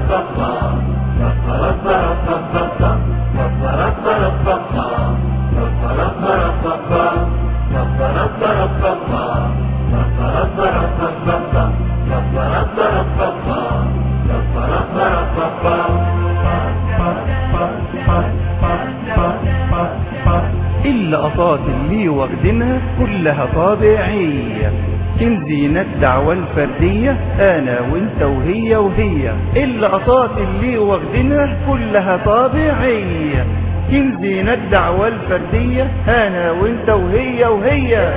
اللقطات اللي واخدينها كلها طابعية كنزينا الدعوة الفردية انا وانت وهي وهي اللقطات اللي واخدينها كلها طابعية كنزينا الدعوة الفردية انا وانت وهي وهي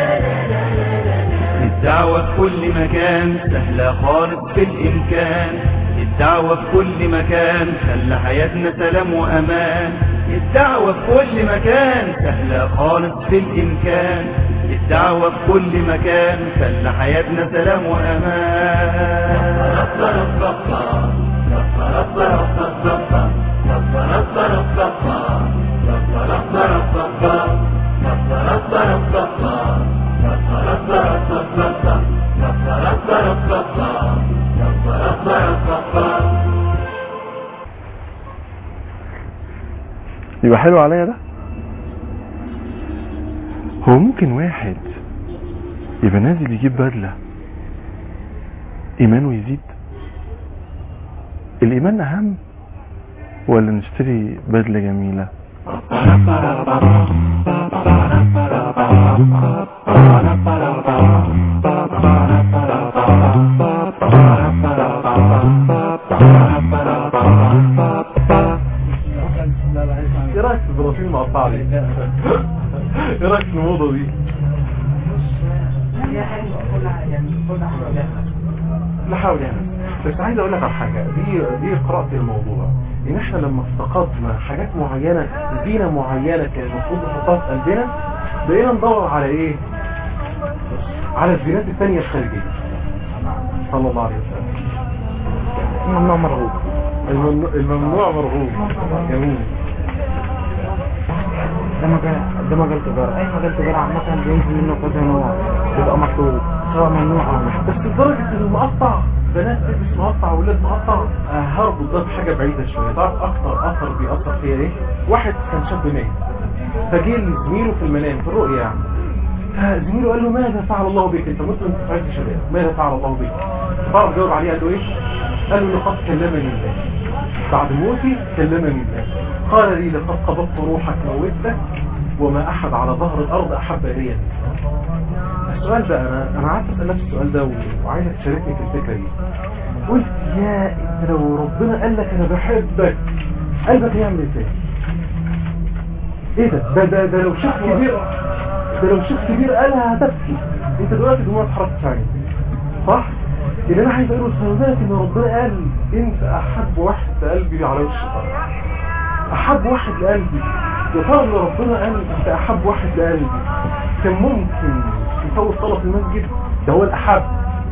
الدعوة في كل مكان سهلة خالص في الامكان الدعوة في كل مكان خلى حياتنا سلام وامان الدعوة في كل مكان سهلة خالص في الامكان الدعوة في كل مكان خلى حياتنا سلام وامان يبقى حلو عليا ده هو ممكن واحد يبقى نازل يجيب بدلة ايمانه يزيد الايمان اهم ولا نشتري بدلة جميلة ايه رايك في البرافيل المقطعه دي؟ ايه رايك في الموضه دي؟ لا حول يعني بس عايز اقول لك على حاجه دي دي قرات الموضوع ان احنا لما افتقدنا حاجات معينه زينه معينه كان المفروض نحطها في قلبنا بقينا ندور على ايه؟ على الزينات الثانيه الخارجيه صلى الله عليه وسلم الممنوع مرغوب الممنوع- الممنوع مرغوب جميل ده مجال ده مجال تجارة أي مجال تجارة عامة بينزل منه كذا نوع بيبقى مطلوب سواء ممنوع أو مش بس لدرجة ان المقطع بنات تلبس مقطع وولاد مقطع آه، هربط ده بحاجة بعيدة شوية تعرف اكتر اثر بيأثر فيها ايه واحد كان شاب ميت فجه لزميله في المنام في الرؤيا يعني فزميله قال له ماذا فعل الله بك انت مسلم في عز شباب ماذا فعل الله بك تعرف جاوب عليه قال له ايه قال له لقد كلمني الله بعد موتي كلمني الله قال لي لقد قبضت روحك وودك وما احد على ظهر الارض احب الي السؤال ده انا انا عايز اسال نفسي السؤال ده وعايزك تشاركني في الفكره دي قلت يا انت لو ربنا قال لك انا بحبك قلبك هيعمل ازاي ايه ده ده ده, ده لو شيخ كبير ده لو شيخ كبير قالها هتبكي انت دلوقتي دموعك اتحركت في عينيك صح اللي انا عايز اقوله سببات ان ربنا قال انت احب واحد لقلبي على وش الارض احب واحد لقلبي يا ترى اللي ربنا قال انت احب واحد لقلبي كان ممكن يفوت صلاة في المسجد ده هو الاحب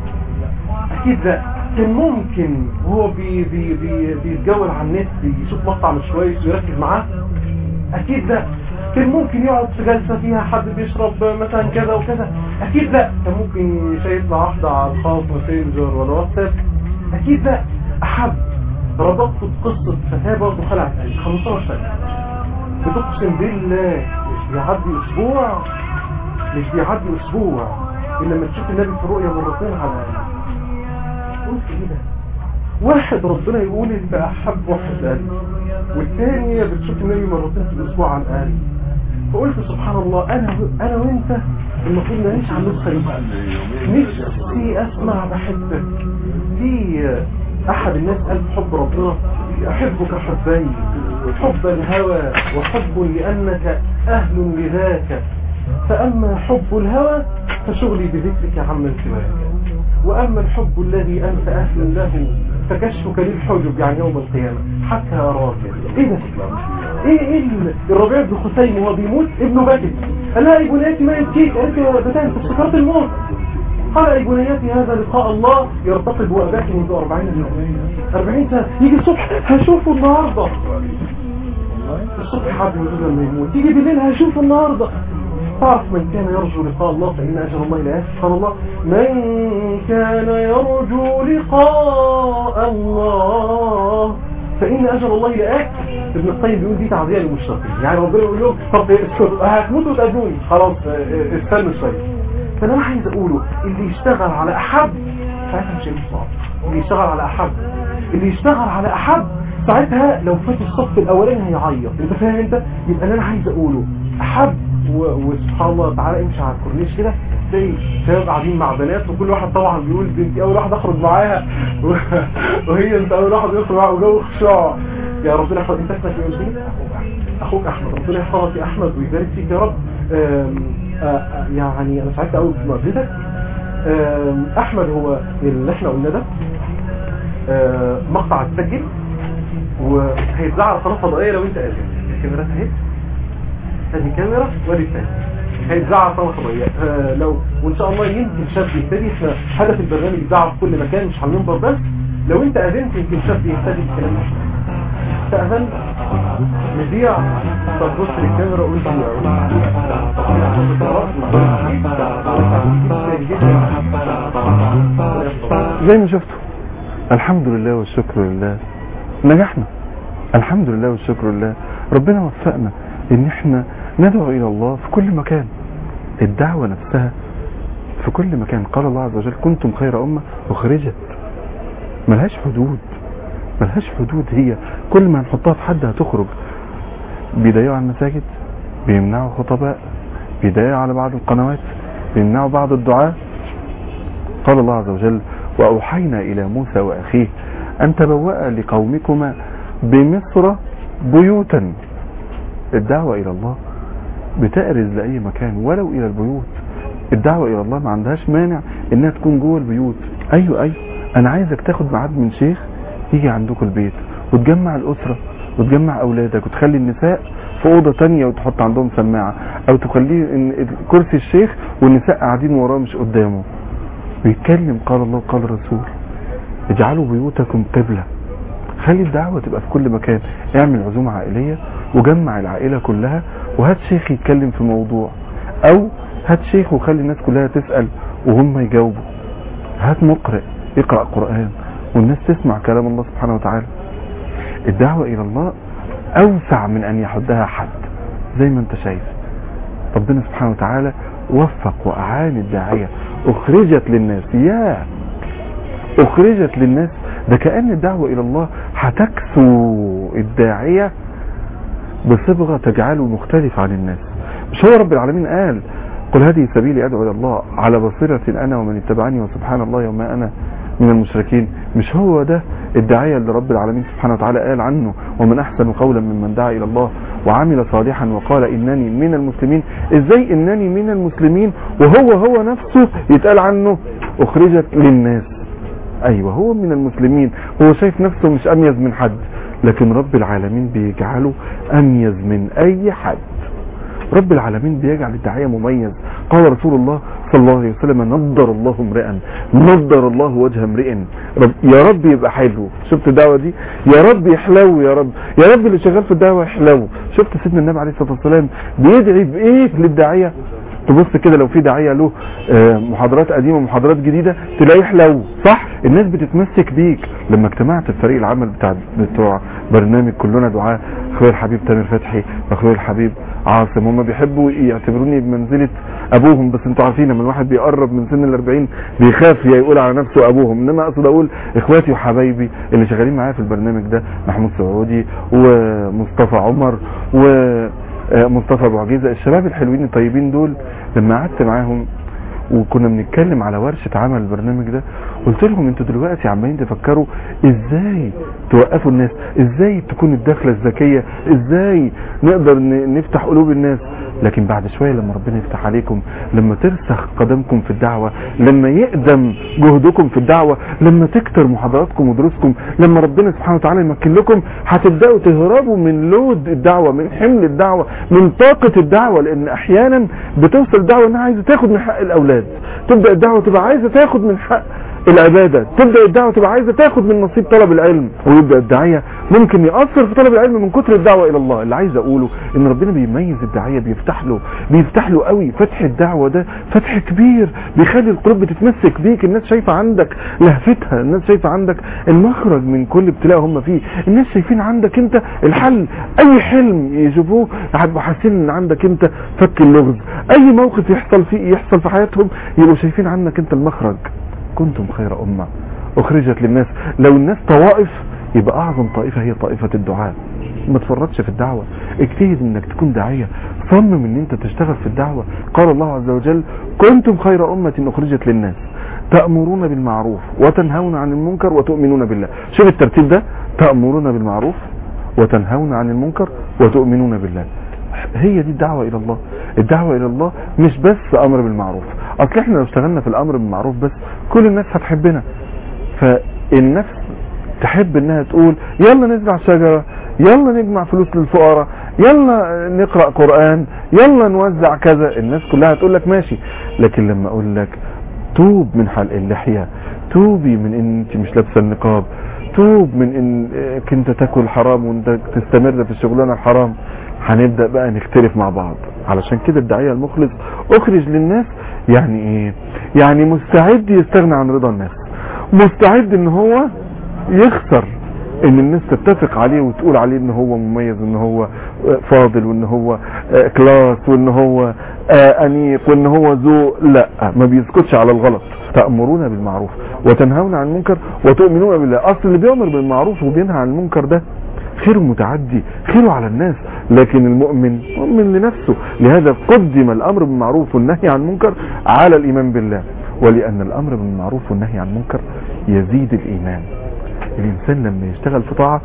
اكيد لا كان ممكن وهو بي بي بي بيتجول على النت يشوف مقطع مش كويس ويركز معاه اكيد لا كان ممكن يقعد في جلسة فيها حد بيشرب مثلا كذا وكذا اكيد لا كان ممكن شايف مع واحدة على الخاص ماسنجر ولا واتساب اكيد لا احب ربطت بقصة فتاة برضه خلعت قلبي 15 سنة بتقسم بالله مش بيعدي اسبوع مش بيعدي اسبوع الا لما تشوف النبي في الرؤيا مرتين على الاقل قلت ايه ده واحد ربنا يقول انت احب واحد لقلبي والتانية بتشوف النبي مرتين في الاسبوع على الاقل فقلت سبحان الله انا انا وانت المفروض نعيش على النسخه دي نفسي اسمع بحبك في احد الناس قال حب ربنا احبك حبين حب الهوى وحب لانك اهل لذاك فاما حب الهوى فشغلي بذكرك عمن سواك واما الحب الذي انت اهل له فكشفك للحجب يعني يوم القيامه حتى اراك ايه ده ايه ايه ال- الربيع بن خثيم وهو بيموت ابنه بكت قال لها يا بنياتي ما يبكيك قالت له يا بتاع انت افتكرت الموت قال يا بنياتي هذا لقاء الله يرتقب واباك منذ 40 سنه 40 سنه يجي الصبح هشوفه النهارده الصبح حد يقول لما يموت يجي بالليل هشوفه النهارده تعرف من كان يرجو لقاء الله فإن أجل الله لا سبحان الله من كان يرجو لقاء الله فان اجل الله لآت ابن القيم بيقول دي تعزيه للمشتاقين يعني ربنا يقول لهم طب اسكتوا هتموتوا وتقابلوني خلاص اه، اه، استنوا شويه فانا ما عايز اقوله اللي يشتغل على احب ساعتها مش هيبقى صعب اللي يشتغل على احب اللي يشتغل على احب ساعتها لو فات الصف الاولاني هيعيط انت فاهم انت يبقى اللي انا عايز اقوله احب و... وسبحان الله تعالى امشي على الكورنيش كده تلاقي شباب قاعدين مع بنات وكل واحد طبعا بيقول دي انت اول واحد اخرج معاها و... وهي انت اول واحد يخرج معاها وجو خشوع يا ربنا يحفظ انت اسمك ايه قلت لي؟ اخوك احمد ربنا يحفظك يا احمد ويبارك فيك يا رب آم، آه، آه، يعني انا سعدت قوي بمقابلتك آم، احمد هو اللي احنا قلنا ده آه، مقطع اتسجل وهيتذاع على قناه فضائيه لو انت قادر الكاميرات اهي ادي كاميرا وادي الثاني هيتذاع على قناه فضائيه آه، لو وان شاء الله يمكن شاب يهتدي احنا هدف البرنامج يتذاع في كل مكان مش على المنبر بس لو انت اذنت يمكن شاب يهتدي بالكلام ده تأذن نذيع طب بص للكاميرا وقول زي ما شفتوا الحمد لله والشكر لله نجحنا الحمد لله والشكر لله ربنا وفقنا ان احنا ندعو الى الله في كل مكان الدعوة نفسها في كل مكان قال الله عز وجل كنتم خير امة اخرجت ملهاش حدود ملهاش حدود هي كل ما هنحطها في حد هتخرج بيضيقوا على المساجد بيمنعوا خطباء بيضيقوا على بعض القنوات بيمنعوا بعض الدعاء قال الله عز وجل وأوحينا إلى موسى وأخيه أن تبوأ لقومكما بمصر بيوتا الدعوة إلى الله بتأرز لأي مكان ولو إلى البيوت الدعوة إلى الله ما عندهاش مانع إنها تكون جوه البيوت أيوة أيوة أنا عايزك تاخد ميعاد من شيخ يجي عندكم البيت وتجمع الأسرة وتجمع أولادك وتخلي النساء في أوضة تانية وتحط عندهم سماعة أو تخليه إن كرسي الشيخ والنساء قاعدين وراه مش قدامه بيتكلم قال الله قال الرسول اجعلوا بيوتكم قبلة خلي الدعوة تبقى في كل مكان اعمل عزومة عائلية وجمع العائلة كلها وهات شيخ يتكلم في موضوع او هات شيخ وخلي الناس كلها تسأل وهم يجاوبوا هات مقرئ يقرأ قرآن والناس تسمع كلام الله سبحانه وتعالى الدعوة الى الله اوسع من ان يحدها حد زي ما انت شايف ربنا سبحانه وتعالى وفق واعان الداعية اخرجت للناس يا اخرجت للناس ده كأن الدعوة الى الله هتكسو الداعية بصبغة تجعله مختلف عن الناس مش هو رب العالمين قال قل هذه سبيلي ادعو الى الله على بصيرة انا ومن اتبعني وسبحان الله وما انا من المشركين مش هو ده الداعية اللي رب العالمين سبحانه وتعالى قال عنه ومن احسن قولا ممن دعا الى الله وعمل صالحا وقال انني من المسلمين ازاي انني من المسلمين وهو هو نفسه يتقال عنه اخرجت للناس ايوه هو من المسلمين هو شايف نفسه مش اميز من حد لكن رب العالمين بيجعله اميز من اي حد رب العالمين بيجعل الداعية مميز قال رسول الله صلى الله عليه وسلم نضر الله امرئا نضر الله وجه امرئ رب يا رب يبقى حلو شفت الدعوة دي يا رب يحلو يا رب يا رب اللي شغال في الدعوة يحلو شفت سيدنا النبي عليه الصلاة والسلام بيدعي بايه للداعية تبص كده لو في داعية له آه، محاضرات قديمة ومحاضرات جديدة تلاقيه حلو صح الناس بتتمسك بيك لما اجتمعت في فريق العمل بتاع بتوع برنامج كلنا دعاء اخويا الحبيب تامر فتحي واخويا الحبيب عاصم هم بيحبوا يعتبروني بمنزلة ابوهم بس انتوا عارفين لما الواحد بيقرب من سن الاربعين بيخاف يا يقول على نفسه ابوهم انما اقصد اقول اخواتي وحبايبي اللي شغالين معايا في البرنامج ده محمود سعودي ومصطفى عمر و آه، مصطفى ابو عجيزه الشباب الحلوين الطيبين دول لما قعدت معاهم وكنا بنتكلم على ورشة عمل البرنامج ده قلت لهم انتوا دلوقتي عمالين تفكروا ازاي توقفوا الناس ازاي تكون الدخلة الذكية ازاي نقدر ن- نفتح قلوب الناس لكن بعد شوية لما ربنا يفتح عليكم لما ترسخ قدمكم في الدعوة لما يقدم جهدكم في الدعوة لما تكتر محاضراتكم ودروسكم لما ربنا سبحانه وتعالى يمكن لكم هتبدأوا تهربوا من لود الدعوة من حمل الدعوة من طاقة الدعوة لان احيانا بتوصل الدعوة انها عايزة تاخد من حق الاولاد تبدأ الدعوة تبقى عايزة تاخد من حق العبادة تبدأ الدعوة تبقى عايزة تاخد من نصيب طلب العلم ويبدأ الداعية ممكن يأثر في طلب العلم من كتر الدعوة الى الله اللي عايز اقوله ان ربنا بيميز الداعية بيفتح له بيفتح له قوي فتح الدعوة ده فتح كبير بيخلي القلوب بتتمسك بيك الناس شايفة عندك لهفتها الناس شايفة عندك المخرج من كل ابتلاء هم فيه الناس شايفين عندك انت الحل اي حلم يشوفوه هيبقوا حاسين ان عندك انت فك اللغز اي موقف يحصل فيه يحصل في حياتهم يبقوا شايفين عنك انت المخرج كنتم خير امه اخرجت للناس لو الناس طوائف يبقى اعظم طائفة هي طائفة الدعاء ما تفرطش في الدعوة اجتهد انك تكون داعية صمم ان انت تشتغل في الدعوة قال الله عز وجل كنتم خير امة اخرجت للناس تأمرون بالمعروف وتنهون عن المنكر وتؤمنون بالله شوف الترتيب ده تأمرون بالمعروف وتنهون عن المنكر وتؤمنون بالله هي دي الدعوة الى الله الدعوة الى الله مش بس امر بالمعروف اصل احنا لو اشتغلنا في الامر بالمعروف بس كل الناس هتحبنا فالنفس تحب انها تقول يلا نزرع شجرة يلا نجمع فلوس للفقراء يلا نقرأ قرآن يلا نوزع كذا الناس كلها تقول لك ماشي لكن لما اقول لك توب من حلق اللحية توبي من ان انت مش لابسه النقاب توب من انك انت تاكل حرام وانت تستمر في الشغلانه الحرام هنبدا بقى نختلف مع بعض علشان كده الداعيه المخلص اخرج للناس يعني ايه يعني مستعد يستغنى عن رضا الناس مستعد ان هو يخسر ان الناس تتفق عليه وتقول عليه ان هو مميز وان هو فاضل وان هو كلاس وان هو انيق وان هو ذوق لا ما بيسكتش على الغلط تأمرون بالمعروف وتنهون عن المنكر وتؤمنون بالله اصل اللي بيأمر بالمعروف وبينهى عن المنكر ده خير متعدي خيره على الناس لكن المؤمن مؤمن لنفسه لهذا قدم الامر بالمعروف والنهي عن المنكر على الايمان بالله ولان الامر بالمعروف والنهي عن المنكر يزيد الايمان الانسان لما يشتغل في طاعه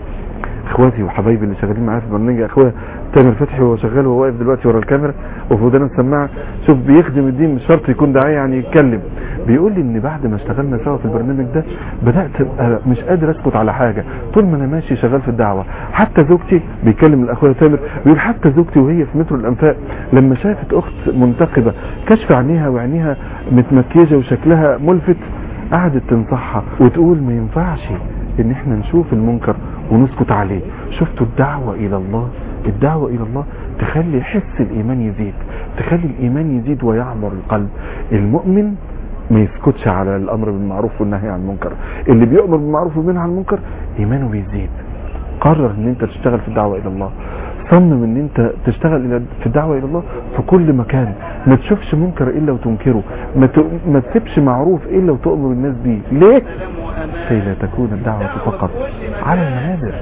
اخواتي وحبايبي اللي شغالين معايا في البرنامج اخويا تامر فتحي وهو شغال وهو واقف دلوقتي ورا الكاميرا وفي ودانا السماعه شوف بيخدم الدين مش شرط يكون داعيه يعني يتكلم بيقول لي ان بعد ما اشتغلنا سوا في البرنامج ده بدات ابقى مش قادر اسكت على حاجه طول ما انا ماشي شغال في الدعوه حتى زوجتي بيتكلم الاخويا تامر بيقول حتى زوجتي وهي في مترو الانفاق لما شافت اخت منتقبه كشف عينيها وعينيها متمكيجه وشكلها ملفت قعدت تنصحها وتقول ما ينفعش ان احنا نشوف المنكر ونسكت عليه شفتوا الدعوة الى الله الدعوة الى الله تخلي حس الايمان يزيد تخلي الايمان يزيد ويعمر القلب المؤمن ما يسكتش على الامر بالمعروف والنهي عن المنكر اللي بيؤمر بالمعروف والنهي عن المنكر ايمانه بيزيد قرر ان انت تشتغل في الدعوة الى الله صمم ان انت تشتغل الى في الدعوة الى الله في كل مكان ما تشوفش منكر الا وتنكره ما, ت... ما تسيبش معروف الا وتؤمر الناس بيه ليه كي لا تكون الدعوة فقط على المنابر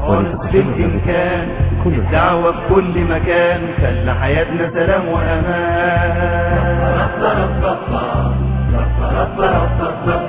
بالإمكان كل الدعوة في كل مكان خلى حياتنا سلام وأمان